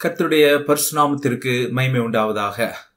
கர்த்தருடைய பரிசுநாமத்திற்கு மகிமை உண்டாவதாக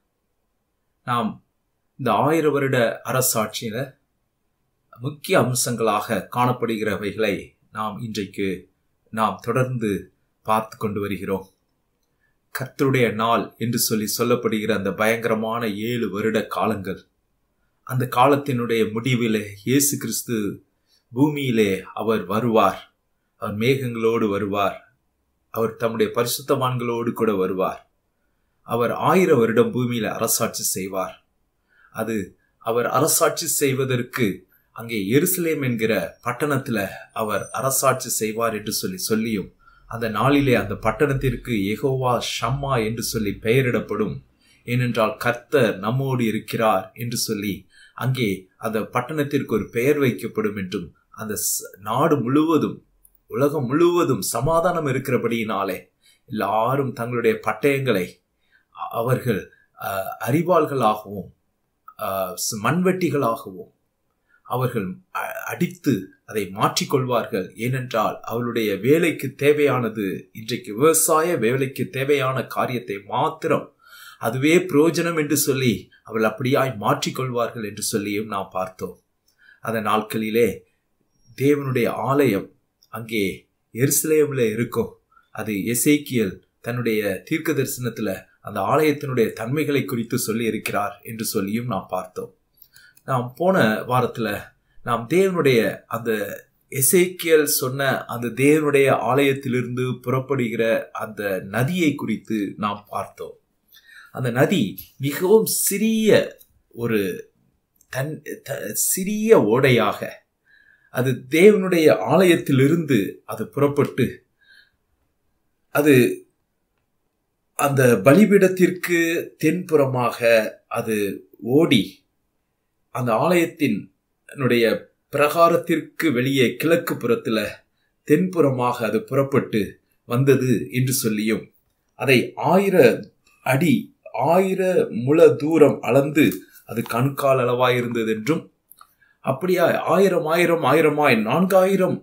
நாம் இந்த ஆயிரம் வருட அரசாட்சியில முக்கிய அம்சங்களாக காணப்படுகிறவைகளை நாம் இன்றைக்கு நாம் தொடர்ந்து பார்த்து கொண்டு வருகிறோம் கர்த்தருடைய நாள் என்று சொல்லி சொல்லப்படுகிற அந்த பயங்கரமான ஏழு வருட காலங்கள் அந்த காலத்தினுடைய முடிவிலே இயேசு கிறிஸ்து பூமியிலே அவர் வருவார் அவர் மேகங்களோடு வருவார் அவர் தம்முடைய பரிசுத்தவான்களோடு கூட வருவார் அவர் ஆயிரம் வருடம் பூமியில அரசாட்சி செய்வார் அது அவர் அரசாட்சி செய்வதற்கு அங்கே எருசலேம் என்கிற பட்டணத்துல அவர் அரசாட்சி செய்வார் என்று சொல்லி சொல்லியும் அந்த நாளிலே அந்த பட்டணத்திற்கு எகோவா ஷம்மா என்று சொல்லி பெயரிடப்படும் ஏனென்றால் கர்த்தர் நம்மோடு இருக்கிறார் என்று சொல்லி அங்கே அந்த பட்டணத்திற்கு ஒரு பெயர் வைக்கப்படும் என்றும் அந்த நாடு முழுவதும் உலகம் முழுவதும் சமாதானம் இருக்கிறபடியினாலே எல்லாரும் தங்களுடைய பட்டயங்களை அவர்கள் அறிவாள்களாகவும் மண்வெட்டிகளாகவும் அவர்கள் அடித்து அதை மாற்றிக்கொள்வார்கள் ஏனென்றால் அவளுடைய வேலைக்கு தேவையானது இன்றைக்கு விவசாய வேலைக்கு தேவையான காரியத்தை மாத்திரம் அதுவே பிரயோஜனம் என்று சொல்லி அவள் அப்படியாய் மாற்றிக்கொள்வார்கள் என்று சொல்லியும் நாம் பார்த்தோம் அந்த நாட்களிலே தேவனுடைய ஆலயம் அங்கே எருசலேமில் இருக்கும் அது எசேக்கியல் தன்னுடைய தீர்க்க தரிசனத்துல அந்த ஆலயத்தினுடைய தன்மைகளை குறித்து சொல்லி இருக்கிறார் என்று சொல்லியும் நாம் பார்த்தோம் நாம் போன வாரத்துல நாம் தேவனுடைய அந்த எசேக்கியல் சொன்ன அந்த தேவனுடைய ஆலயத்திலிருந்து புறப்படுகிற அந்த நதியை குறித்து நாம் பார்த்தோம் அந்த நதி மிகவும் சிறிய ஒரு தன் சிறிய ஓடையாக அது தேவனுடைய ஆலயத்திலிருந்து அது புறப்பட்டு அது அந்த பலிபீடத்திற்கு தென்புறமாக அது ஓடி அந்த ஆலயத்தின் பிரகாரத்திற்கு வெளியே கிழக்கு புறத்துல தென்புறமாக அது புறப்பட்டு வந்தது என்று சொல்லியும் அதை ஆயிர அடி ஆயிர முழ தூரம் அளந்து அது கண்கால் அளவாயிருந்தது என்றும் அப்படியா ஆயிரம் ஆயிரம் ஆயிரமாய் நான்காயிரம்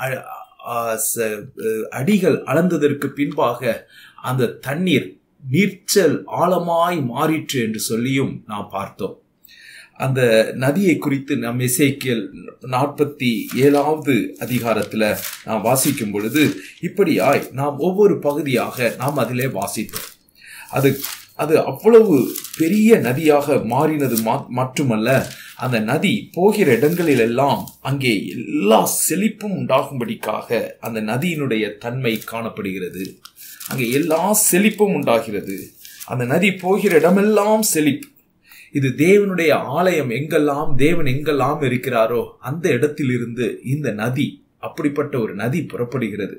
அடிகள் அளந்ததற்கு பின்பாக அந்த தண்ணீர் நீர்ச்சல் ஆழமாய் மாறிற்று என்று சொல்லியும் நாம் பார்த்தோம் அந்த நதியை குறித்து நம் இசைக்கியல் நாற்பத்தி ஏழாவது அதிகாரத்துல நாம் வாசிக்கும் பொழுது இப்படியாய் நாம் ஒவ்வொரு பகுதியாக நாம் அதிலே வாசித்தோம் அது அது அவ்வளவு பெரிய நதியாக மாறினது மட்டுமல்ல அந்த நதி போகிற இடங்களில் எல்லாம் அங்கே எல்லா செழிப்பும் உண்டாகும்படிக்காக அந்த நதியினுடைய தன்மை காணப்படுகிறது அங்கே எல்லா செழிப்பும் உண்டாகிறது அந்த நதி போகிற இடமெல்லாம் செழிப்பு இது தேவனுடைய ஆலயம் எங்கெல்லாம் தேவன் எங்கெல்லாம் இருக்கிறாரோ அந்த இடத்திலிருந்து இந்த நதி அப்படிப்பட்ட ஒரு நதி புறப்படுகிறது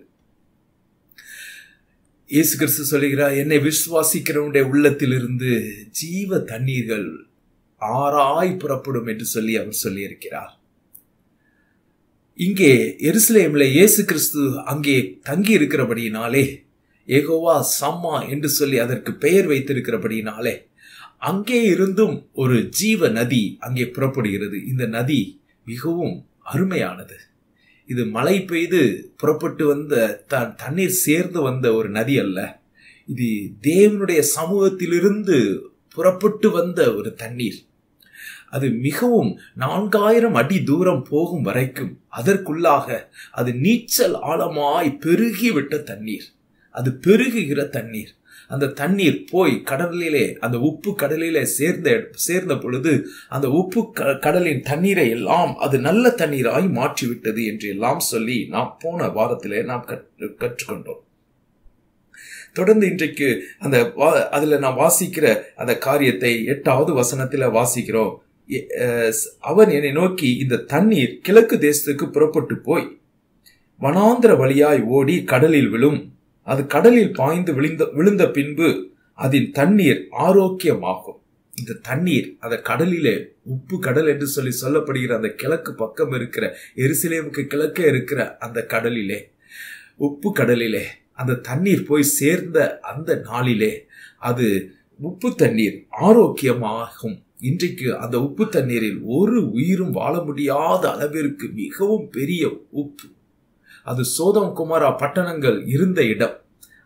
இயேசு கிறிஸ்து சொல்லுகிறார் என்னை விசுவாசிக்கிறவனுடைய உள்ளத்திலிருந்து ஜீவ தண்ணீர்கள் ஆறாய் புறப்படும் என்று சொல்லி அவர் சொல்லியிருக்கிறார் இங்கே எருசலேமில் இயேசு கிறிஸ்து அங்கே தங்கி இருக்கிறபடியினாலே ஏகோவா சம்மா என்று சொல்லி அதற்கு பெயர் வைத்திருக்கிறபடியினாலே அங்கே இருந்தும் ஒரு ஜீவ நதி அங்கே புறப்படுகிறது இந்த நதி மிகவும் அருமையானது இது மழை பெய்து புறப்பட்டு வந்த த தண்ணீர் சேர்ந்து வந்த ஒரு நதி அல்ல இது தேவனுடைய சமூகத்திலிருந்து புறப்பட்டு வந்த ஒரு தண்ணீர் அது மிகவும் நான்காயிரம் அடி தூரம் போகும் வரைக்கும் அதற்குள்ளாக அது நீச்சல் ஆழமாய் பெருகிவிட்ட தண்ணீர் அது பெருகுகிற தண்ணீர் அந்த தண்ணீர் போய் கடலிலே அந்த உப்பு கடலிலே சேர்ந்த சேர்ந்த பொழுது அந்த உப்பு கடலின் தண்ணீரை எல்லாம் அது நல்ல தண்ணீராய் மாற்றிவிட்டது என்று எல்லாம் சொல்லி நாம் போன வாரத்திலே நாம் கற்றுக்கொண்டோம் தொடர்ந்து இன்றைக்கு அந்த அதுல நான் வாசிக்கிற அந்த காரியத்தை எட்டாவது வசனத்துல வாசிக்கிறோம் அவன் என்னை நோக்கி இந்த தண்ணீர் கிழக்கு தேசத்துக்கு புறப்பட்டு போய் வனாந்திர வழியாய் ஓடி கடலில் விழும் அது கடலில் பாய்ந்து விழுந்த விழுந்த பின்பு அதின் தண்ணீர் ஆரோக்கியமாகும் இந்த தண்ணீர் அந்த கடலிலே உப்பு கடல் என்று சொல்லி சொல்லப்படுகிற அந்த கிழக்கு பக்கம் இருக்கிற எருசலேமுக்கு கிழக்கே இருக்கிற அந்த கடலிலே உப்பு கடலிலே அந்த தண்ணீர் போய் சேர்ந்த அந்த நாளிலே அது உப்பு தண்ணீர் ஆரோக்கியமாகும் இன்றைக்கு அந்த உப்பு தண்ணீரில் ஒரு உயிரும் வாழ முடியாத அளவிற்கு மிகவும் பெரிய உப்பு அது சோதம் குமாரா பட்டணங்கள் இருந்த இடம்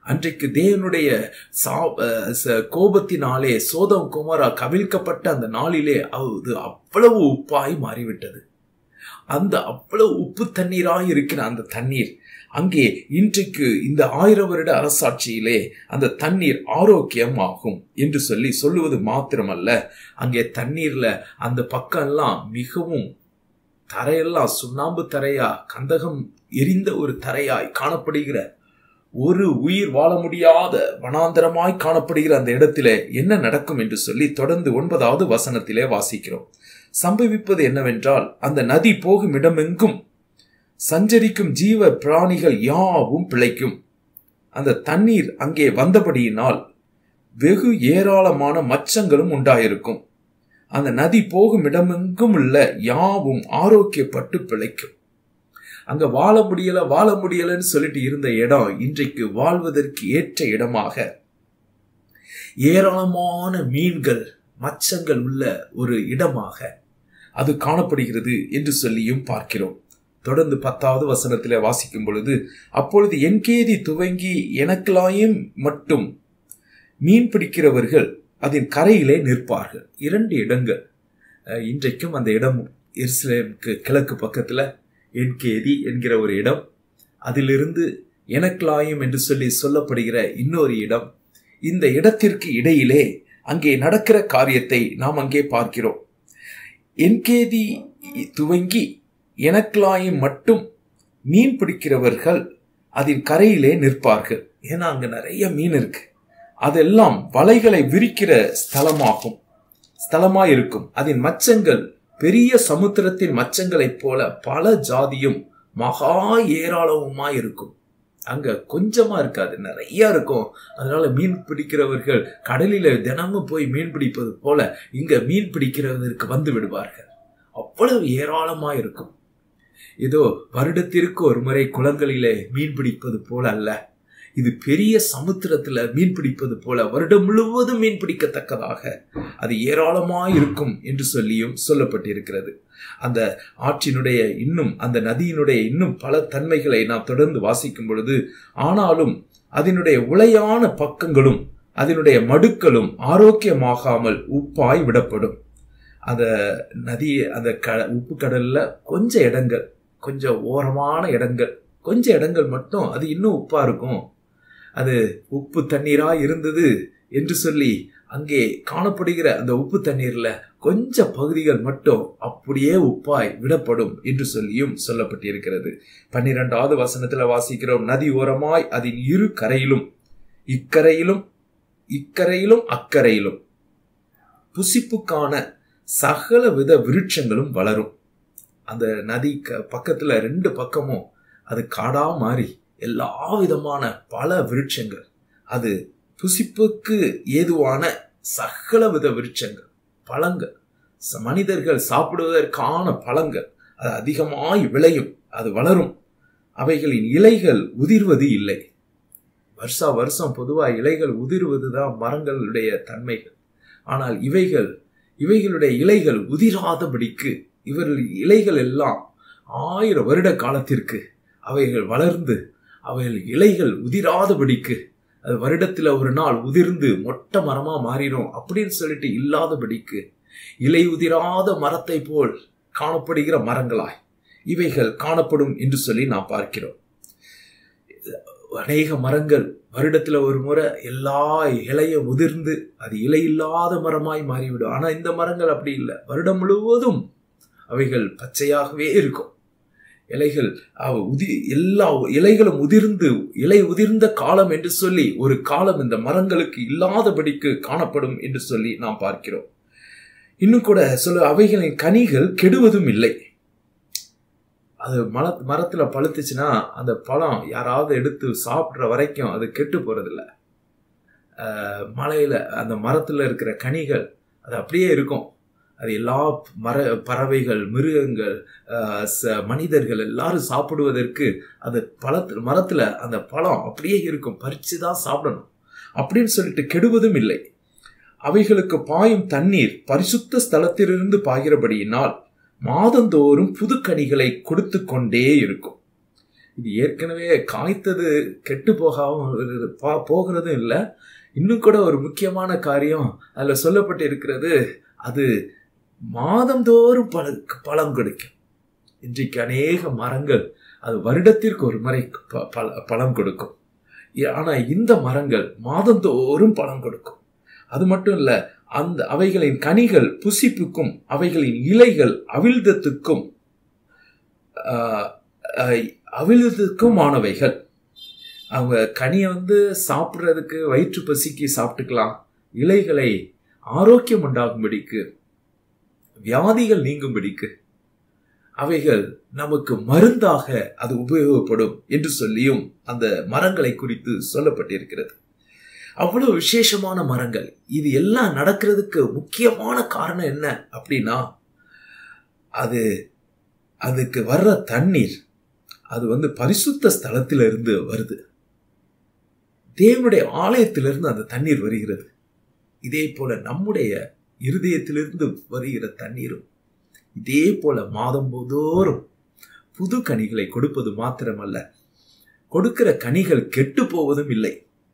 அன்றைக்கு தேவனுடைய கோபத்தினாலே சோதம் குமாரா கவிழ்க்கப்பட்ட அந்த நாளிலே அது அவ்வளவு உப்பாய் மாறிவிட்டது அந்த அவ்வளவு உப்பு தண்ணீராய் இருக்கிற அந்த தண்ணீர் அங்கே இன்றைக்கு இந்த ஆயிரம் வருட அரசாட்சியிலே அந்த தண்ணீர் ஆரோக்கியம் ஆகும் என்று சொல்லி சொல்லுவது மாத்திரமல்ல அங்கே தண்ணீர்ல அந்த பக்கம்லாம் மிகவும் தரையெல்லாம் சுண்ணாம்பு தரையா கந்தகம் எரிந்த ஒரு தரையாய் காணப்படுகிற ஒரு உயிர் வாழ முடியாத வனாந்தரமாய் காணப்படுகிற அந்த இடத்திலே என்ன நடக்கும் என்று சொல்லி தொடர்ந்து ஒன்பதாவது வசனத்திலே வாசிக்கிறோம் சம்பவிப்பது என்னவென்றால் அந்த நதி போகும் இடமெங்கும் சஞ்சரிக்கும் ஜீவ பிராணிகள் யாவும் பிழைக்கும் அந்த தண்ணீர் அங்கே வந்தபடியினால் வெகு ஏராளமான மச்சங்களும் உண்டாயிருக்கும் அந்த நதி போகும் இடமெங்கும் உள்ள யாவும் ஆரோக்கியப்பட்டு பிழைக்கும் அங்க வாழ முடியல வாழ முடியலன்னு சொல்லிட்டு இருந்த இடம் இன்றைக்கு வாழ்வதற்கு ஏற்ற இடமாக ஏராளமான மீன்கள் மச்சங்கள் உள்ள ஒரு இடமாக அது காணப்படுகிறது என்று சொல்லியும் பார்க்கிறோம் தொடர்ந்து பத்தாவது வசனத்தில் வாசிக்கும் பொழுது அப்பொழுது என்கேதி துவங்கி எனக்கெல்லாயும் மட்டும் மீன் பிடிக்கிறவர்கள் அதன் கரையிலே நிற்பார்கள் இரண்டு இடங்கள் இன்றைக்கும் அந்த இடம் எருசலேமுக்கு கிழக்கு பக்கத்தில் என்கேதி என்கிற ஒரு இடம் அதிலிருந்து எனக்கலாயும் என்று சொல்லி சொல்லப்படுகிற இன்னொரு இடம் இந்த இடத்திற்கு இடையிலே அங்கே நடக்கிற காரியத்தை நாம் அங்கே பார்க்கிறோம் என்கேதி துவங்கி எனக்கலாயும் மட்டும் மீன் பிடிக்கிறவர்கள் அதன் கரையிலே நிற்பார்கள் ஏன்னா அங்க நிறைய மீன் இருக்கு அதெல்லாம் வலைகளை விரிக்கிற ஸ்தலமாகும் ஸ்தலமாய் இருக்கும் அதன் மச்சங்கள் பெரிய சமுத்திரத்தின் மச்சங்களைப் போல பல ஜாதியும் மகா ஏராளவுமாய் இருக்கும் அங்க கொஞ்சமா இருக்காது நிறைய இருக்கும் அதனால மீன் பிடிக்கிறவர்கள் கடலில தினமும் போய் மீன் பிடிப்பது போல இங்க மீன் பிடிக்கிறவதற்கு வந்து விடுவார்கள் அவ்வளவு ஏராளமா இருக்கும் ஏதோ வருடத்திற்கு ஒரு முறை குளங்களிலே மீன் பிடிப்பது போல அல்ல இது பெரிய சமுத்திரத்துல மீன் பிடிப்பது போல வருடம் முழுவதும் மீன் பிடிக்கத்தக்கதாக அது ஏராளமாய் இருக்கும் என்று சொல்லியும் சொல்லப்பட்டிருக்கிறது அந்த ஆற்றினுடைய இன்னும் அந்த நதியினுடைய இன்னும் பல தன்மைகளை நாம் தொடர்ந்து வாசிக்கும் பொழுது ஆனாலும் அதனுடைய உளையான பக்கங்களும் அதனுடைய மடுக்களும் ஆரோக்கியமாகாமல் உப்பாய் விடப்படும் அந்த நதி அந்த க உப்பு கடல்ல கொஞ்சம் இடங்கள் கொஞ்சம் ஓரமான இடங்கள் கொஞ்சம் இடங்கள் மட்டும் அது இன்னும் உப்பா இருக்கும் அது உப்பு தண்ணீரா இருந்தது என்று சொல்லி அங்கே காணப்படுகிற அந்த உப்பு தண்ணீர்ல கொஞ்ச பகுதிகள் மட்டும் அப்படியே உப்பாய் விடப்படும் என்று சொல்லியும் சொல்லப்பட்டிருக்கிறது பன்னிரெண்டாவது வசனத்துல வாசிக்கிறோம் நதி ஓரமாய் அதன் இரு கரையிலும் இக்கரையிலும் இக்கரையிலும் அக்கரையிலும் புசிப்புக்கான சகல வித விருட்சங்களும் வளரும் அந்த நதி பக்கத்துல ரெண்டு பக்கமும் அது காடா மாறி எல்லா விதமான பல விருட்சங்கள் அது புசிப்புக்கு ஏதுவான சகல வித விருட்சங்கள் பழங்கள் மனிதர்கள் சாப்பிடுவதற்கான பழங்கள் அது அதிகமாய் விளையும் அது வளரும் அவைகளின் இலைகள் உதிர்வது இல்லை வருஷா வருஷம் பொதுவாக இலைகள் உதிர்வது தான் மரங்களுடைய தன்மைகள் ஆனால் இவைகள் இவைகளுடைய இலைகள் உதிராதபடிக்கு இவர்கள் இலைகள் எல்லாம் ஆயிரம் வருட காலத்திற்கு அவைகள் வளர்ந்து அவைகள் இலைகள் உதிராதபடிக்கு அது வருடத்துல ஒரு நாள் உதிர்ந்து மொட்டை மரமா மாறிடும் அப்படின்னு சொல்லிட்டு இல்லாதபடிக்கு இலை உதிராத மரத்தை போல் காணப்படுகிற மரங்களாய் இவைகள் காணப்படும் என்று சொல்லி நாம் பார்க்கிறோம் அநேக மரங்கள் வருடத்துல ஒரு முறை எல்லா இலையும் உதிர்ந்து அது இலை இல்லாத மரமாய் மாறிவிடும் ஆனா இந்த மரங்கள் அப்படி இல்லை வருடம் முழுவதும் அவைகள் பச்சையாகவே இருக்கும் இலைகள் உதி எல்லா இலைகளும் உதிர்ந்து இலை உதிர்ந்த காலம் என்று சொல்லி ஒரு காலம் இந்த மரங்களுக்கு இல்லாதபடிக்கு காணப்படும் என்று சொல்லி நாம் பார்க்கிறோம் இன்னும் கூட சொல்ல அவைகளின் கனிகள் கெடுவதும் இல்லை அது மர மரத்துல பழுத்துச்சுன்னா அந்த பழம் யாராவது எடுத்து சாப்பிட்ற வரைக்கும் அது கெட்டு போறதில்ல மலையில அந்த மரத்துல இருக்கிற கனிகள் அது அப்படியே இருக்கும் அது எல்லா மர பறவைகள் மிருகங்கள் மனிதர்கள் எல்லாரும் சாப்பிடுவதற்கு அது பழத்து மரத்துல அந்த பழம் அப்படியே இருக்கும் பறிச்சு தான் சாப்பிடணும் அப்படின்னு சொல்லிட்டு கெடுவதும் இல்லை அவைகளுக்கு பாயும் தண்ணீர் பரிசுத்த ஸ்தலத்திலிருந்து பாய்கிறபடியினால் மாதந்தோறும் புது கனிகளை கொடுத்து கொண்டே இருக்கும் இது ஏற்கனவே காய்த்தது கெட்டு போகாம போகிறதும் இல்லை இன்னும் கூட ஒரு முக்கியமான காரியம் அதில் சொல்லப்பட்டு இருக்கிறது அது மாதந்தோறும் பல பழம் கொடுக்கும் இன்றைக்கு அநேக மரங்கள் அது வருடத்திற்கு ஒரு முறை பழம் கொடுக்கும் ஆனால் இந்த மரங்கள் மாதந்தோறும் பழம் கொடுக்கும் அது மட்டும் இல்லை அந்த அவைகளின் கனிகள் புசிப்புக்கும் அவைகளின் இலைகள் அவிழ்தத்துக்கும் அவிழ்தத்துக்கும் ஆனவைகள் அவங்க கனியை வந்து சாப்பிட்றதுக்கு வயிற்று பசிக்கு சாப்பிட்டுக்கலாம் இலைகளை ஆரோக்கியம் உண்டாகும்படிக்கு வியாதிகள் நீங்கும்படிக்கு அவைகள் நமக்கு மருந்தாக அது உபயோகப்படும் என்று சொல்லியும் அந்த மரங்களை குறித்து சொல்லப்பட்டிருக்கிறது அவ்வளவு விசேஷமான மரங்கள் இது எல்லாம் நடக்கிறதுக்கு முக்கியமான காரணம் என்ன அப்படின்னா அது அதுக்கு வர்ற தண்ணீர் அது வந்து பரிசுத்த ஸ்தலத்திலிருந்து வருது தேவனுடைய ஆலயத்திலிருந்து அந்த தண்ணீர் வருகிறது இதே போல நம்முடைய இருதயத்திலிருந்து வருகிற தண்ணீரும் இதே போல மாதம் போதோறும் புது கனிகளை கொடுப்பது மாத்திரமல்ல கொடுக்கிற கனிகள் கெட்டு போவதும் இல்லை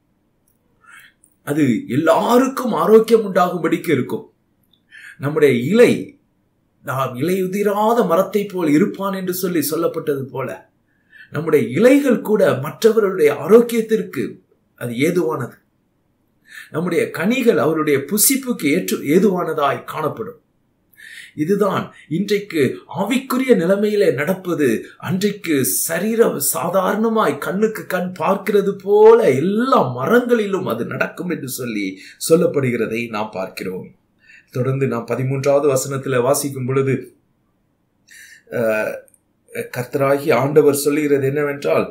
அது எல்லாருக்கும் ஆரோக்கியம் உண்டாகும்படிக்கு இருக்கும் நம்முடைய இலை நாம் இலையுதிராத மரத்தை போல் இருப்பான் என்று சொல்லி சொல்லப்பட்டது போல நம்முடைய இலைகள் கூட மற்றவர்களுடைய ஆரோக்கியத்திற்கு அது ஏதுவானது நம்முடைய கனிகள் அவருடைய புசிப்புக்கு ஏற்று ஏதுவானதாய் காணப்படும் இதுதான் இன்றைக்கு ஆவிக்குரிய நிலைமையில நடப்பது அன்றைக்கு சரீர சாதாரணமாய் கண்ணுக்கு கண் பார்க்கிறது போல எல்லா மரங்களிலும் அது நடக்கும் என்று சொல்லி சொல்லப்படுகிறதை நாம் பார்க்கிறோம் தொடர்ந்து நாம் பதிமூன்றாவது வசனத்துல வாசிக்கும் பொழுது கர்த்தராகி ஆண்டவர் சொல்லுகிறது என்னவென்றால்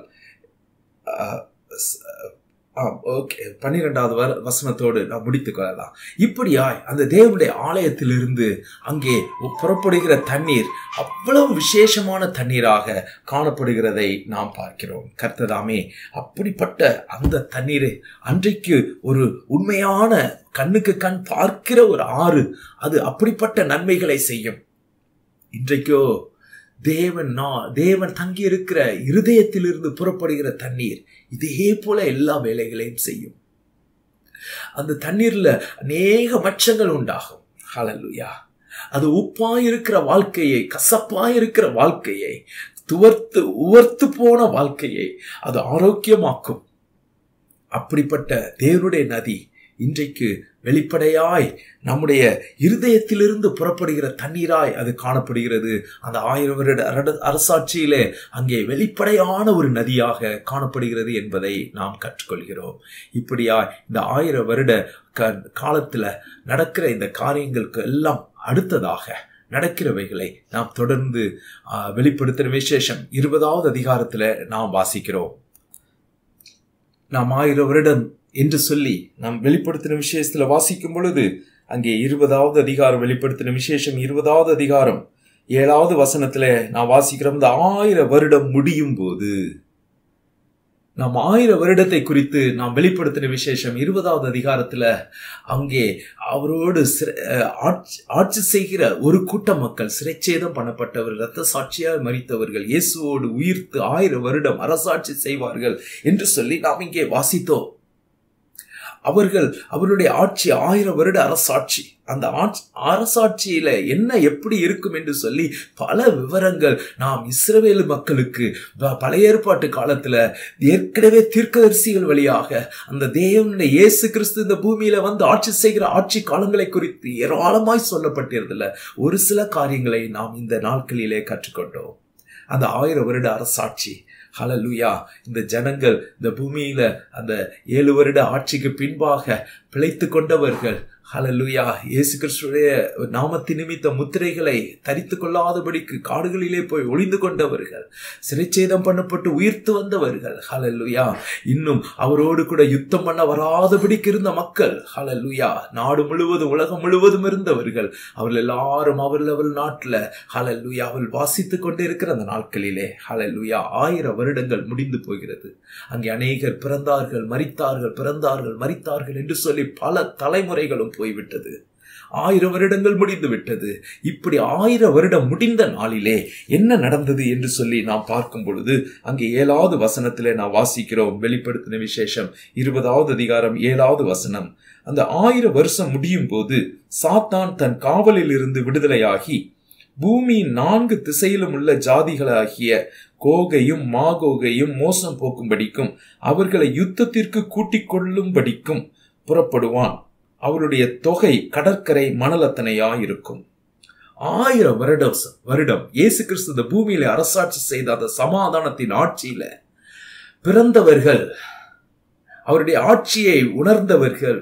ஓகே பன்னிரெண்டாவது வசனத்தோடு நாம் முடித்துக் கொள்ளலாம் இப்படியாய் அந்த தேவனுடைய ஆலயத்திலிருந்து அங்கே புறப்படுகிற தண்ணீர் அவ்வளவு விசேஷமான தண்ணீராக காணப்படுகிறதை நாம் பார்க்கிறோம் கர்த்ததாமே அப்படிப்பட்ட அந்த தண்ணீரை அன்றைக்கு ஒரு உண்மையான கண்ணுக்கு கண் பார்க்கிற ஒரு ஆறு அது அப்படிப்பட்ட நன்மைகளை செய்யும் இன்றைக்கோ தேவன் தேவன் தங்கி இருக்கிற இருதயத்திலிருந்து புறப்படுகிற தண்ணீர் இதே போல எல்லா வேலைகளையும் செய்யும் அந்த தண்ணீர்ல அநேக மச்சங்கள் உண்டாகும் ஹலலுயா அது உப்பாய் இருக்கிற வாழ்க்கையை கசப்பாய் இருக்கிற வாழ்க்கையை துவர்த்து உவர்த்து போன வாழ்க்கையை அது ஆரோக்கியமாக்கும் அப்படிப்பட்ட தேவனுடைய நதி இன்றைக்கு வெளிப்படையாய் நம்முடைய இருதயத்திலிருந்து புறப்படுகிற தண்ணீராய் அது காணப்படுகிறது அந்த ஆயிரம் வருட அரசாட்சியிலே அங்கே வெளிப்படையான ஒரு நதியாக காணப்படுகிறது என்பதை நாம் கற்றுக்கொள்கிறோம் இப்படியாய் இந்த ஆயிரம் வருட காலத்துல நடக்கிற இந்த காரியங்களுக்கு எல்லாம் அடுத்ததாக நடக்கிறவைகளை நாம் தொடர்ந்து வெளிப்படுத்துகிற விசேஷம் இருபதாவது அதிகாரத்துல நாம் வாசிக்கிறோம் நாம் ஆயிரம் வருடம் என்று சொல்லி நாம் வெளிப்படுத்தின விஷயத்துல வாசிக்கும் பொழுது அங்கே இருபதாவது அதிகாரம் வெளிப்படுத்தின விசேஷம் இருபதாவது அதிகாரம் ஏழாவது வசனத்துல நான் வாசிக்கிறோம் இந்த ஆயிரம் வருடம் முடியும் போது நாம் ஆயிரம் வருடத்தை குறித்து நாம் வெளிப்படுத்தின விசேஷம் இருபதாவது அதிகாரத்துல அங்கே அவரோடு ஆட்சி செய்கிற ஒரு கூட்ட மக்கள் சிறைச்சேதம் பண்ணப்பட்டவர்கள் ரத்த சாட்சியாக மறித்தவர்கள் இயேசுவோடு உயிர்த்து ஆயிரம் வருடம் அரசாட்சி செய்வார்கள் என்று சொல்லி நாம் இங்கே வாசித்தோம் அவர்கள் அவருடைய ஆட்சி ஆயிரம் வருட அரசாட்சி அந்த அரசாட்சியில என்ன எப்படி இருக்கும் என்று சொல்லி பல விவரங்கள் நாம் இஸ்ரவேல் மக்களுக்கு பழைய ஏற்பாட்டு காலத்துல ஏற்கனவே தீர்க்கதரிசிகள் வழியாக அந்த தேவனுடைய இயேசு கிறிஸ்து இந்த பூமியில வந்து ஆட்சி செய்கிற ஆட்சி காலங்களை குறித்து ஏராளமாய் சொல்லப்பட்டிருந்தல ஒரு சில காரியங்களை நாம் இந்த நாட்களிலே கற்றுக்கொண்டோம் அந்த ஆயிரம் வருட அரசாட்சி ஹலலுயா இந்த ஜனங்கள் இந்த பூமியில அந்த ஏழு வருட ஆட்சிக்கு பின்பாக பிழைத்து கொண்டவர்கள் ஹலலுயா இயேசு கிறிஸ்துடைய நாமத்தி நிமித்த முத்திரைகளை தரித்து கொள்ளாதபடிக்கு காடுகளிலே போய் ஒளிந்து கொண்டவர்கள் சிறைச்சேதம் பண்ணப்பட்டு உயிர்த்து வந்தவர்கள் ஹலலுயா இன்னும் அவரோடு கூட யுத்தம் பண்ண வராதபடிக்கு இருந்த மக்கள் ஹலலுயா நாடு முழுவதும் உலகம் முழுவதும் இருந்தவர்கள் அவர்கள் எல்லாரும் அவர்கள் அவள் நாட்டில் ஹலலுயா அவள் வாசித்து கொண்டே இருக்கிற அந்த நாட்களிலே ஹலலுயா ஆயிரம் வருடங்கள் முடிந்து போகிறது அங்கே அநேகர் பிறந்தார்கள் மறித்தார்கள் பிறந்தார்கள் மறித்தார்கள் என்று சொல்லி பல தலைமுறைகளும் போய்விட்டது ஆயிரம் வருடங்கள் முடிந்து விட்டது இப்படி ஆயிரம் வருடம் முடிந்த நாளிலே என்ன நடந்தது என்று சொல்லி நாம் பார்க்கும் பொழுது அங்கே ஏழாவது வசனத்திலே நான் வாசிக்கிறோம் வெளிப்படுத்தின விசேஷம் இருபதாவது அதிகாரம் ஏழாவது வசனம் அந்த ஆயிரம் வருஷம் முடியும் போது சாத்தான் தன் காவலில் இருந்து விடுதலையாகி பூமியின் நான்கு திசையிலும் உள்ள ஜாதிகளாகிய கோகையும் மாகோகையும் மோசம் போக்கும்படிக்கும் அவர்களை யுத்தத்திற்கு கூட்டிக் கொள்ளும்படிக்கும் புறப்படுவான் அவருடைய தொகை கடற்கரை மணலத்தனையாயிருக்கும் ஆயிரம் வருடம் வருடம் இயேசு கிறிஸ்து இந்த பூமியில அரசாட்சி செய்த அந்த சமாதானத்தின் ஆட்சியில பிறந்தவர்கள் அவருடைய ஆட்சியை உணர்ந்தவர்கள்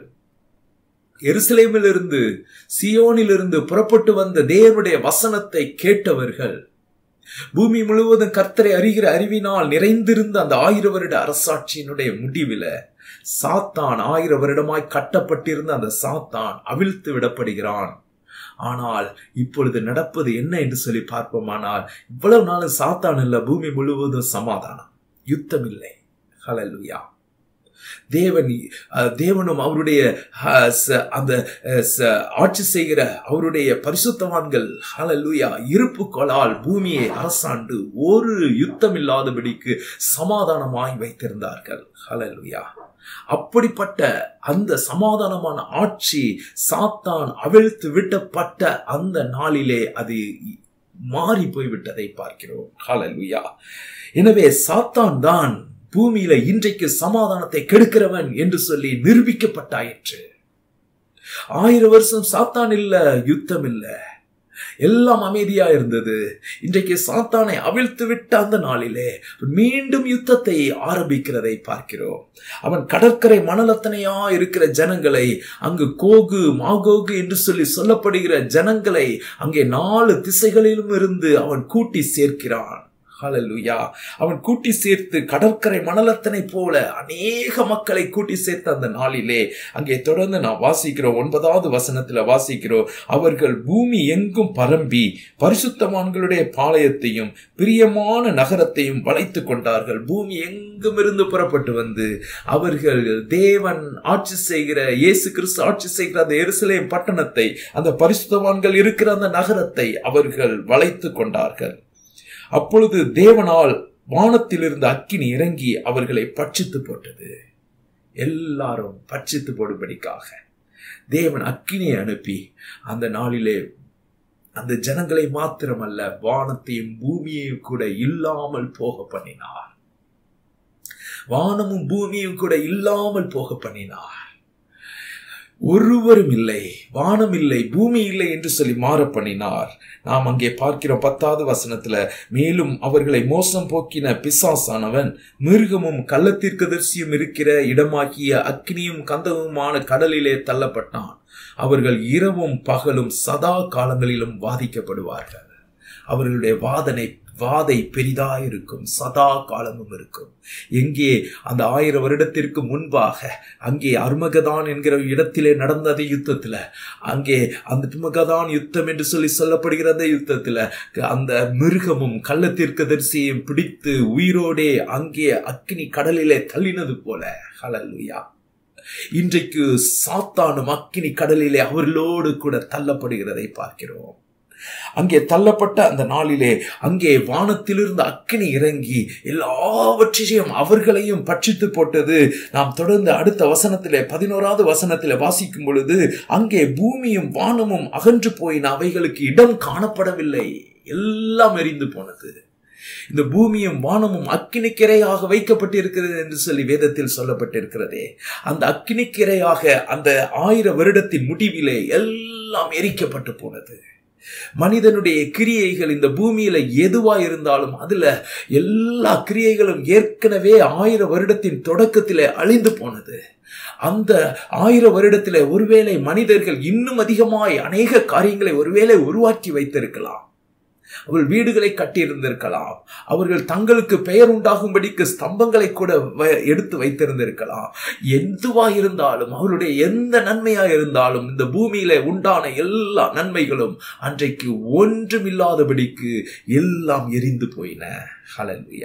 எருசலேமிலிருந்து சியோனிலிருந்து புறப்பட்டு வந்த தேவனுடைய வசனத்தை கேட்டவர்கள் பூமி முழுவதும் கர்த்தரை அறிகிற அறிவினால் நிறைந்திருந்த அந்த ஆயிரம் வருட அரசாட்சியினுடைய முடிவில சாத்தான் ஆயிரம் வருடமாய் கட்டப்பட்டிருந்த அந்த சாத்தான் அவிழ்த்து விடப்படுகிறான் ஆனால் இப்பொழுது நடப்பது என்ன என்று சொல்லி பார்ப்போமானால் இவ்வளவு நாள் சாத்தான் இல்ல பூமி முழுவதும் சமாதானம் யுத்தம் இல்லை ஹலலுயா தேவன் தேவனும் அவருடைய அந்த ஆட்சி செய்கிற அவருடைய பரிசுத்தவான்கள் ஹலலுயா இருப்புக்களால் பூமியை அரசாண்டு ஒரு யுத்தம் இல்லாதபடிக்கு சமாதானமாய் வைத்திருந்தார்கள் ஹலலுயா அப்படிப்பட்ட அந்த சமாதானமான ஆட்சி சாத்தான் அவிழ்த்து விட்டப்பட்ட அந்த நாளிலே அது மாறி போய்விட்டதை பார்க்கிறோம் ஹலலுயா எனவே சாத்தான் தான் பூமியில இன்றைக்கு சமாதானத்தை கெடுக்கிறவன் என்று சொல்லி நிரூபிக்கப்பட்டாயிற்று ஆயிரம் வருஷம் சாத்தான் இல்ல யுத்தம் இல்ல எல்லாம் அமைதியா இருந்தது இன்றைக்கு சாத்தானை அவிழ்த்து விட்ட அந்த நாளிலே மீண்டும் யுத்தத்தை ஆரம்பிக்கிறதை பார்க்கிறோம் அவன் கடற்கரை மணலத்தனையா இருக்கிற ஜனங்களை அங்கு கோகு மாகோகு என்று சொல்லி சொல்லப்படுகிற ஜனங்களை அங்கே நாலு திசைகளிலும் இருந்து அவன் கூட்டி சேர்க்கிறான் ஹலலுயா அவன் கூட்டி சேர்த்து கடற்கரை மணலத்தனை போல அநேக மக்களை கூட்டி சேர்த்த அந்த நாளிலே அங்கே தொடர்ந்து நான் வாசிக்கிறோம் ஒன்பதாவது வசனத்துல வாசிக்கிறோம் அவர்கள் பூமி எங்கும் பரம்பி பரிசுத்தவான்களுடைய பாளையத்தையும் பிரியமான நகரத்தையும் வளைத்து கொண்டார்கள் பூமி எங்கும் இருந்து புறப்பட்டு வந்து அவர்கள் தேவன் ஆட்சி செய்கிற இயேசு கிறிஸ்து ஆட்சி செய்கிற அந்த எருசலேம் பட்டணத்தை அந்த பரிசுத்தவான்கள் இருக்கிற அந்த நகரத்தை அவர்கள் வளைத்து கொண்டார்கள் அப்பொழுது தேவனால் வானத்திலிருந்து அக்கினி இறங்கி அவர்களை பட்சித்து போட்டது எல்லாரும் பட்சித்து போடும்படிக்காக தேவன் அக்கினியை அனுப்பி அந்த நாளிலே அந்த ஜனங்களை மாத்திரமல்ல வானத்தையும் பூமியையும் கூட இல்லாமல் போக பண்ணினார் வானமும் பூமியும் கூட இல்லாமல் போக பண்ணினார் ஒருவரும் இல்லை வானம் இல்லை பூமி இல்லை என்று சொல்லி மாற பண்ணினார் நாம் அங்கே பார்க்கிறோம் பத்தாவது வசனத்துல மேலும் அவர்களை மோசம் போக்கின பிசாசானவன் மிருகமும் கள்ளத்தீர்க்கதரிசியும் இருக்கிற இடமாக்கிய அக்னியும் கந்தகமுமான கடலிலே தள்ளப்பட்டான் அவர்கள் இரவும் பகலும் சதா காலங்களிலும் வாதிக்கப்படுவார்கள் அவர்களுடைய வாதனை வாதை பெரிதா இருக்கும் சதா காலமும் இருக்கும் எங்கே அந்த ஆயிரம் வருடத்திற்கு முன்பாக அங்கே அருமகதான் என்கிற இடத்திலே நடந்த அந்த யுத்தத்துல அங்கே அந்த அருமகதான் யுத்தம் என்று சொல்லி சொல்லப்படுகிற அந்த யுத்தத்துல அந்த மிருகமும் கள்ளத்தீர்க்கதரிசியையும் பிடித்து உயிரோடே அங்கே அக்னி கடலிலே தள்ளினது போல ஹலல்லுயா இன்றைக்கு சாத்தானும் அக்கினி கடலிலே அவர்களோடு கூட தள்ளப்படுகிறதை பார்க்கிறோம் அங்கே தள்ளப்பட்ட அந்த நாளிலே அங்கே வானத்திலிருந்து அக்கினி இறங்கி எல்லாவற்றையும் அவர்களையும் பட்சித்து போட்டது நாம் தொடர்ந்து அடுத்த வசனத்திலே பதினோராவது வசனத்திலே வாசிக்கும் பொழுது அங்கே பூமியும் வானமும் அகன்று போயின அவைகளுக்கு இடம் காணப்படவில்லை எல்லாம் எரிந்து போனது இந்த பூமியும் வானமும் அக்கினிக்கிரையாக வைக்கப்பட்டிருக்கிறது என்று சொல்லி வேதத்தில் சொல்லப்பட்டிருக்கிறதே அந்த அக்கினிக்கிரையாக அந்த ஆயிரம் வருடத்தின் முடிவிலே எல்லாம் எரிக்கப்பட்டு போனது மனிதனுடைய கிரியைகள் இந்த பூமியில எதுவா இருந்தாலும் அதுல எல்லா கிரியைகளும் ஏற்கனவே ஆயிரம் வருடத்தின் தொடக்கத்திலே அழிந்து போனது அந்த ஆயிரம் வருடத்திலே ஒருவேளை மனிதர்கள் இன்னும் அதிகமாய் அநேக காரியங்களை ஒருவேளை உருவாக்கி வைத்திருக்கலாம் அவர்கள் வீடுகளை கட்டியிருந்திருக்கலாம் அவர்கள் தங்களுக்கு பெயர் உண்டாகும்படிக்கு ஸ்தம்பங்களை கூட எடுத்து வைத்திருந்திருக்கலாம் எதுவா இருந்தாலும் அவருடைய எந்த நன்மையா இருந்தாலும் இந்த பூமியில உண்டான எல்லா நன்மைகளும் அன்றைக்கு ஒன்றுமில்லாதபடிக்கு எல்லாம் எரிந்து போயின ஹலல்வியா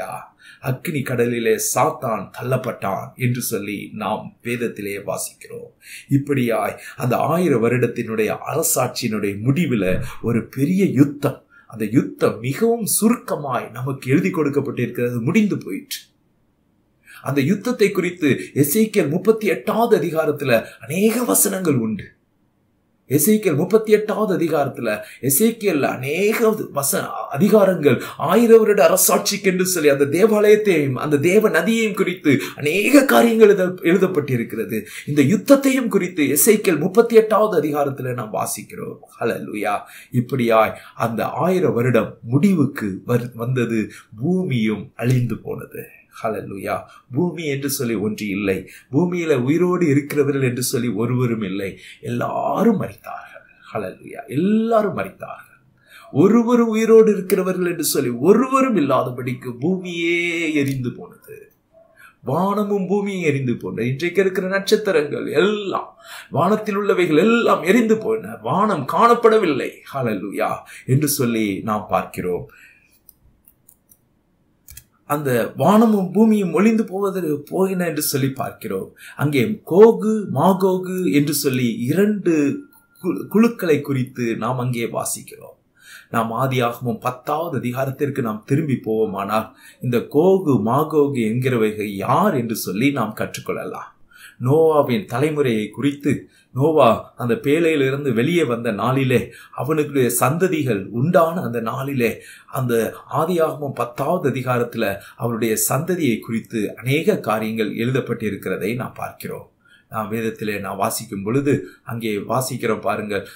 அக்னி கடலிலே சாத்தான் தள்ளப்பட்டான் என்று சொல்லி நாம் வேதத்திலே வாசிக்கிறோம் இப்படியாய் அந்த ஆயிரம் வருடத்தினுடைய அரசாட்சியினுடைய முடிவில் ஒரு பெரிய யுத்தம் அந்த யுத்தம் மிகவும் சுருக்கமாய் நமக்கு எழுதி கொடுக்கப்பட்டிருக்கிறது முடிந்து போயிற்று அந்த யுத்தத்தை குறித்து எசைக்கல் முப்பத்தி எட்டாவது அதிகாரத்துல அநேக வசனங்கள் உண்டு எசைக்கல் முப்பத்தி எட்டாவது அதிகாரத்துல எசைக்கல் அநேக வச அதிகாரங்கள் ஆயிரம் வருட அரசாட்சிக்கு என்று சொல்லி அந்த தேவாலயத்தையும் அந்த தேவ நதியையும் குறித்து அநேக காரியங்கள் எழுத எழுதப்பட்டிருக்கிறது இந்த யுத்தத்தையும் குறித்து எசைக்கல் முப்பத்தி எட்டாவது அதிகாரத்துல நாம் வாசிக்கிறோம் ஹலலுயா இப்படியாய் அந்த ஆயிரம் வருடம் முடிவுக்கு வந்தது பூமியும் அழிந்து போனது ஹலலுயா பூமி என்று சொல்லி ஒன்று இல்லை பூமியில உயிரோடு இருக்கிறவர்கள் என்று சொல்லி ஒருவரும் இல்லை எல்லாரும் மறித்தார்கள் ஹலலுயா எல்லாரும் மறித்தார்கள் ஒருவரும் உயிரோடு இருக்கிறவர்கள் என்று சொல்லி ஒருவரும் இல்லாதபடிக்கு பூமியே எரிந்து போனது வானமும் பூமியும் எரிந்து போன இன்றைக்கு இருக்கிற நட்சத்திரங்கள் எல்லாம் வானத்தில் உள்ளவைகள் எல்லாம் எரிந்து போன வானம் காணப்படவில்லை ஹலலுயா என்று சொல்லி நாம் பார்க்கிறோம் அந்த வானமும் பூமியும் ஒளிந்து போவதற்கு போகின என்று சொல்லி பார்க்கிறோம் அங்கே கோகு மாகோகு என்று சொல்லி இரண்டு குழுக்களை குறித்து நாம் அங்கே வாசிக்கிறோம் நாம் ஆதியாகமும் பத்தாவது அதிகாரத்திற்கு நாம் திரும்பி போவோமானால் இந்த கோகு மாகோகு என்கிறவைகள் யார் என்று சொல்லி நாம் கற்றுக்கொள்ளலாம் நோவாவின் தலைமுறையை குறித்து நோவா அந்த பேழையிலிருந்து வெளியே வந்த நாளிலே அவனுடைய சந்ததிகள் உண்டான அந்த நாளிலே அந்த ஆதியாகமும் பத்தாவது அதிகாரத்தில் அவருடைய சந்ததியை குறித்து அநேக காரியங்கள் எழுதப்பட்டிருக்கிறதை நாம் பார்க்கிறோம் நாம் வேதத்திலே நான் வாசிக்கும் பொழுது அங்கே வாசிக்கிறோம் பாருங்கள்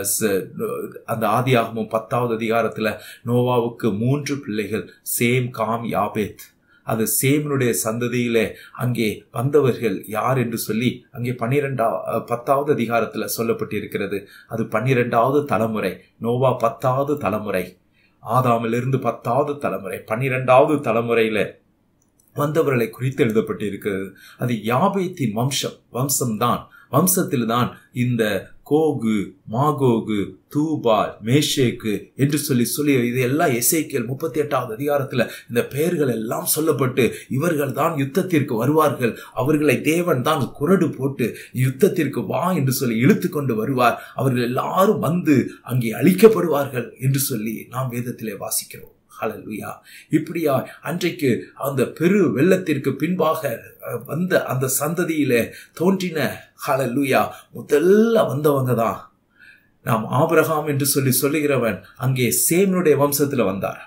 அந்த ஆதியாகமும் பத்தாவது அதிகாரத்தில் நோவாவுக்கு மூன்று பிள்ளைகள் சேம் காம் யாபேத் அது சேமனுடைய சந்ததியிலே அங்கே வந்தவர்கள் யார் என்று சொல்லி அங்கே பன்னிரெண்டா பத்தாவது அதிகாரத்துல சொல்லப்பட்டிருக்கிறது அது பன்னிரெண்டாவது தலைமுறை நோவா பத்தாவது தலைமுறை ஆதாமிலிருந்து பத்தாவது தலைமுறை பன்னிரெண்டாவது தலைமுறையில வந்தவர்களை குறித்து எழுதப்பட்டிருக்கிறது அது யாபேத்தின் வம்சம் வம்சம்தான் வம்சத்தில் தான் இந்த கோகு மாகோகு தூபால் மேஷேக்கு என்று சொல்லி சொல்லி இது எல்லாம் எசைக்கியல் முப்பத்தி எட்டாவது அதிகாரத்தில் இந்த பெயர்கள் எல்லாம் சொல்லப்பட்டு இவர்கள் தான் யுத்தத்திற்கு வருவார்கள் அவர்களை தேவன் தான் குரடு போட்டு யுத்தத்திற்கு வா என்று சொல்லி இழுத்து கொண்டு வருவார் அவர்கள் எல்லாரும் வந்து அங்கே அழிக்கப்படுவார்கள் என்று சொல்லி நாம் வேதத்திலே வாசிக்கிறோம் ஹலலுயா இப்படியா அன்றைக்கு அந்த பெரு வெள்ளத்திற்கு பின்பாக வந்த அந்த சந்ததியில தோன்றின ஹலலுயா முதல்ல வந்தவங்க தான் நாம் ஆபிரகாம் என்று சொல்லி சொல்லுகிறவன் அங்கே சேமனுடைய வம்சத்துல வந்தார்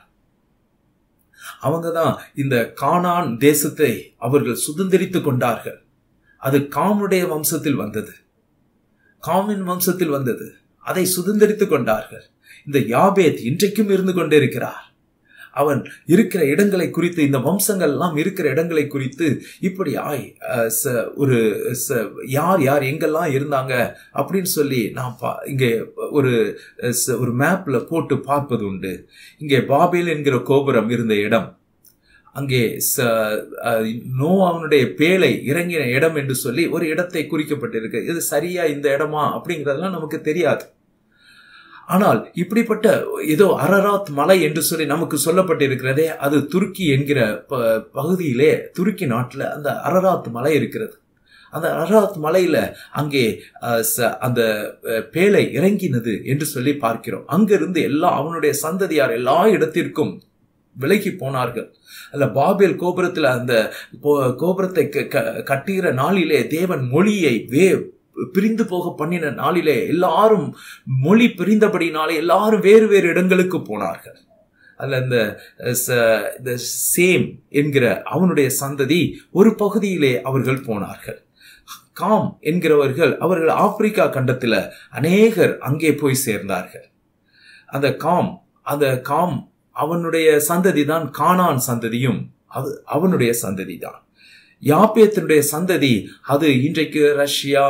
அவங்க தான் இந்த கானான் தேசத்தை அவர்கள் சுதந்திரித்து கொண்டார்கள் அது காமுடைய வம்சத்தில் வந்தது காமின் வம்சத்தில் வந்தது அதை சுதந்திரித்து கொண்டார்கள் இந்த யாபேத் இன்றைக்கும் இருந்து கொண்டிருக்கிறார் அவன் இருக்கிற இடங்களை குறித்து இந்த வம்சங்கள் எல்லாம் இருக்கிற இடங்களை குறித்து இப்படி ஆய் ஒரு யார் யார் எங்கெல்லாம் இருந்தாங்க அப்படின்னு சொல்லி நான் பா இங்கே ஒரு ஒரு மேப்ல போட்டு பார்ப்பது உண்டு இங்கே பாபேல் என்கிற கோபுரம் இருந்த இடம் அங்கே நோ அவனுடைய பேலை இறங்கின இடம் என்று சொல்லி ஒரு இடத்தை குறிக்கப்பட்டிருக்கு இது சரியா இந்த இடமா அப்படிங்கிறதெல்லாம் நமக்கு தெரியாது ஆனால் இப்படிப்பட்ட ஏதோ அரராத் மலை என்று சொல்லி நமக்கு சொல்லப்பட்டிருக்கிறதே அது துருக்கி என்கிற பகுதியிலே துருக்கி நாட்டில் அந்த அரராத் மலை இருக்கிறது அந்த அரராத் மலையில அங்கே அந்த பேலை இறங்கினது என்று சொல்லி பார்க்கிறோம் அங்கிருந்து எல்லா அவனுடைய சந்ததியார் எல்லா இடத்திற்கும் விலகி போனார்கள் அல்ல பாபேல் கோபுரத்தில் அந்த கோபுரத்தை கட்டுகிற நாளிலே தேவன் மொழியை வே பிரிந்து போக பண்ணின நாளிலே எல்லாரும் மொழி பிரிந்தபடினாலே எல்லாரும் வேறு வேறு இடங்களுக்கு போனார்கள் அல்ல இந்த சேம் என்கிற அவனுடைய சந்ததி ஒரு பகுதியிலே அவர்கள் போனார்கள் காம் என்கிறவர்கள் அவர்கள் ஆப்பிரிக்கா கண்டத்தில் அநேகர் அங்கே போய் சேர்ந்தார்கள் அந்த காம் அந்த காம் அவனுடைய சந்ததி தான் கானான் சந்ததியும் அது அவனுடைய சந்ததி தான் யாப்பேத்தினுடைய சந்ததி அது இன்றைக்கு ரஷ்யா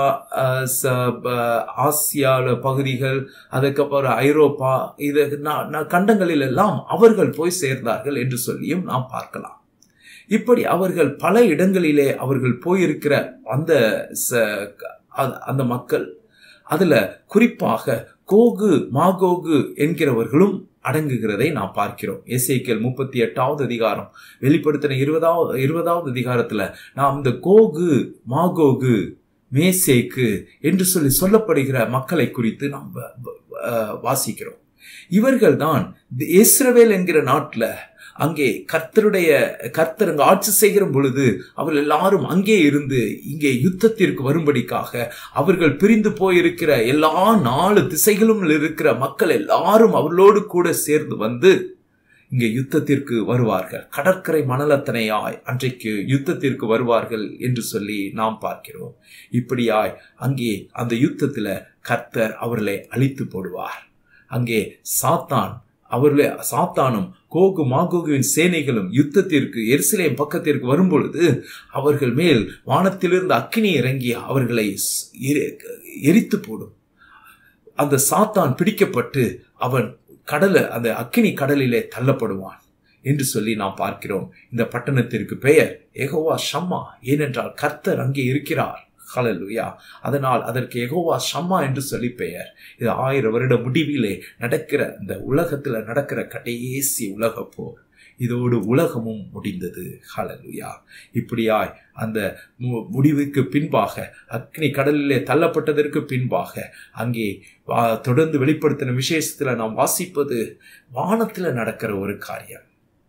ஆசியால பகுதிகள் அதுக்கப்புறம் ஐரோப்பா இது கண்டங்களில் எல்லாம் அவர்கள் போய் சேர்ந்தார்கள் என்று சொல்லியும் நாம் பார்க்கலாம் இப்படி அவர்கள் பல இடங்களிலே அவர்கள் போயிருக்கிற அந்த அந்த மக்கள் அதுல குறிப்பாக கோகு மாகோகு என்கிறவர்களும் அடங்குகிறதை நாம் பார்க்கிறோம் எஸ்ஐக்கியல் முப்பத்தி எட்டாவது அதிகாரம் வெளிப்படுத்தின இருபதாவது இருபதாவது அதிகாரத்துல நாம் இந்த கோகு மாகோகு மேசேக்கு என்று சொல்லி சொல்லப்படுகிற மக்களை குறித்து நாம் வாசிக்கிறோம் இவர்கள் தான் இஸ்ரவேல் என்கிற நாட்டில் அங்கே கர்த்தருடைய கர்த்தர் அங்கு ஆட்சி செய்கிற பொழுது அவர்கள் எல்லாரும் அங்கே இருந்து இங்கே யுத்தத்திற்கு வரும்படிக்காக அவர்கள் பிரிந்து போயிருக்கிற எல்லா நாலு திசைகளும் இருக்கிற மக்கள் எல்லாரும் அவர்களோடு கூட சேர்ந்து வந்து இங்கே யுத்தத்திற்கு வருவார்கள் கடற்கரை மணலத்தனையாய் அன்றைக்கு யுத்தத்திற்கு வருவார்கள் என்று சொல்லி நாம் பார்க்கிறோம் இப்படியாய் அங்கே அந்த யுத்தத்துல கர்த்தர் அவர்களை அழித்து போடுவார் அங்கே சாத்தான் அவர்களே சாத்தானும் கோகு மாகோகுவின் சேனைகளும் யுத்தத்திற்கு எருசலேம் பக்கத்திற்கு வரும்பொழுது அவர்கள் மேல் வானத்திலிருந்து அக்கினி இறங்கி அவர்களை எரித்து போடும் அந்த சாத்தான் பிடிக்கப்பட்டு அவன் கடல அந்த அக்கினி கடலிலே தள்ளப்படுவான் என்று சொல்லி நாம் பார்க்கிறோம் இந்த பட்டணத்திற்கு பெயர் எகோவா ஷம்மா ஏனென்றால் கர்த்தர் அங்கே இருக்கிறார் ஹலலுயா அதனால் அதற்கு எகோவா ஷம்மா என்று சொல்லி பெயர் இது ஆயிரம் வருட முடிவிலே நடக்கிற இந்த உலகத்துல நடக்கிற கடைசி உலக போர் இதோடு உலகமும் முடிந்தது ஹலலுயா இப்படியாய் அந்த முடிவுக்கு பின்பாக அக்னி கடலிலே தள்ளப்பட்டதற்கு பின்பாக அங்கே தொடர்ந்து வெளிப்படுத்தின விசேஷத்துல நாம் வாசிப்பது வானத்துல நடக்கிற ஒரு காரியம்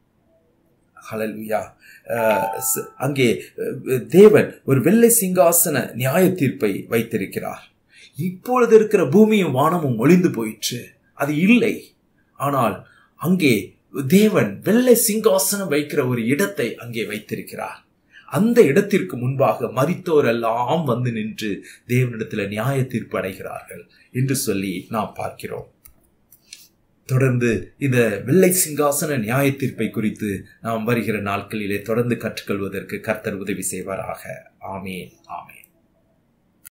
ஹலலுயா அங்கே தேவன் ஒரு வெள்ளை சிங்காசன நியாய தீர்ப்பை வைத்திருக்கிறார் இப்பொழுது இருக்கிற பூமியும் வானமும் ஒளிந்து போயிற்று அது இல்லை ஆனால் அங்கே தேவன் வெள்ளை சிங்காசனம் வைக்கிற ஒரு இடத்தை அங்கே வைத்திருக்கிறார் அந்த இடத்திற்கு முன்பாக மறித்தோர் எல்லாம் வந்து நின்று தேவனிடத்தில் நியாய தீர்ப்பு அடைகிறார்கள் என்று சொல்லி நாம் பார்க்கிறோம் தொடர்ந்து இந்த வெள்ளை சிங்காசன நியாய தீர்ப்பை குறித்து நாம் வருகிற நாட்களிலே தொடர்ந்து கற்றுக்கொள்வதற்கு கர்த்தர் உதவி செய்வாராக ஆமேன் ஆமேன்